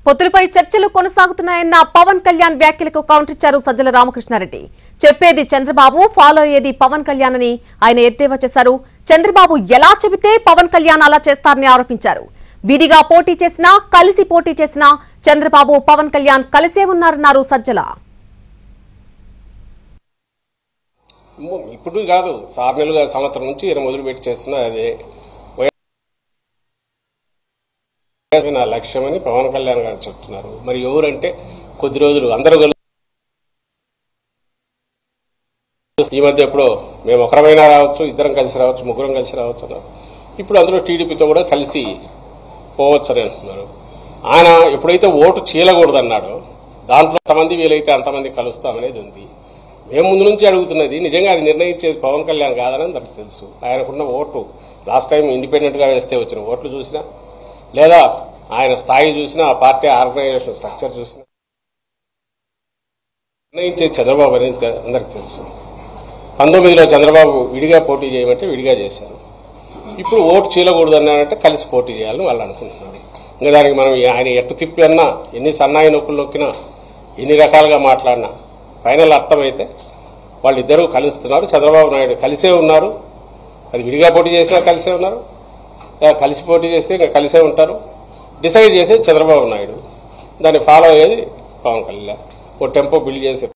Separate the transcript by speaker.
Speaker 1: పొత్తులపై చర్చలు కొనసాగుతున్నాయన్న పవన్ కళ్యాణ్ వ్యాఖ్యలకు కౌంటర్ ఇచ్చారు సజ్జల రామకృష్ణారెడ్డి చెప్పేది చంద్రబాబు ఫాలో అయ్యేది పవన్ కళ్యాణ్ అని ఆయన ఎద్దేవా చేశారు చంద్రబాబు ఎలా చెబితే పవన్ కళ్యాణ్ అలా చేస్తారని ఆరోపించారు విడిగా పోటీ చేసినా కలిసి పోటీ చేసినా చంద్రబాబు పవన్ కళ్యాణ్ కలిసే ఉన్నారన్నారు సజ్జల
Speaker 2: ము- ఇప్పుడు కాదు ఆరు నెలలుగా సంవత్సరం నుంచి ఈయన మొదలుపెట్టి చేస్తున్న అదే వైఎస్ నా లక్ష్యమని పవన్ కళ్యాణ్ గారు చెప్తున్నారు మరి ఎవరంటే కొద్ది రోజులు అందరూ కలిసి ఈ మధ్య ఎప్పుడో మేము ఒకరమైనా రావచ్చు ఇద్దరం కలిసి రావచ్చు ముగ్గురం కలిసి రావచ్చు అన్నారు ఇప్పుడు అందులో టీడీపీతో కూడా కలిసి పోవచ్చు అని అంటున్నారు ఆయన ఎప్పుడైతే ఓటు చీలకూడదన్నాడో దాంట్లో ఎంతమంది వీలైతే అంతమంది కలుస్తామనేది ఉంది మేము ముందు నుంచి అడుగుతున్నది నిజంగా అది నిర్ణయించేది పవన్ కళ్యాణ్ కాదని అందరికి తెలుసు ఆయనకున్న ఓటు లాస్ట్ టైం ఇండిపెండెంట్ గా వేస్తే వచ్చిన ఓట్లు చూసినా లేదా ఆయన స్థాయి చూసినా ఆ పార్టీ ఆర్గనైజేషన్ స్ట్రక్చర్ చూసినా నిర్ణయించేది చంద్రబాబు అనేది తె- అందరికి తెలుసు పంతొమ్మిదిలో చంద్రబాబు విడిగా పోటీ చేయమంటే విడిగా చేశారు ఇప్పుడు ఓటు చీలకూడదన్నారంటే కలిసి పోటీ చేయాలని వాళ్ళు అనుకుంటున్నారు ఇంకా దానికి మనం ఆయన ఎట్టు తిప్పి అన్నా ఎన్ని సన్నాయి నొక్కులు నొక్కినా ఎన్ని రకాలుగా మాట్లాడినా ఫైనల్ అర్థమైతే వాళ్ళిద్దరూ కలుస్తున్నారు చంద్రబాబు నాయుడు కలిసే ఉన్నారు అది విడిగా పోటీ చేసినా కలిసే ఉన్నారు లేదా కలిసి పోటీ చేస్తే ఇంకా కలిసే ఉంటారు డిసైడ్ చేసేది చంద్రబాబు నాయుడు దాన్ని ఫాలో అయ్యేది పవన్ కళ్యాణ్ ఓ టెంపో బిల్డ్ చేసి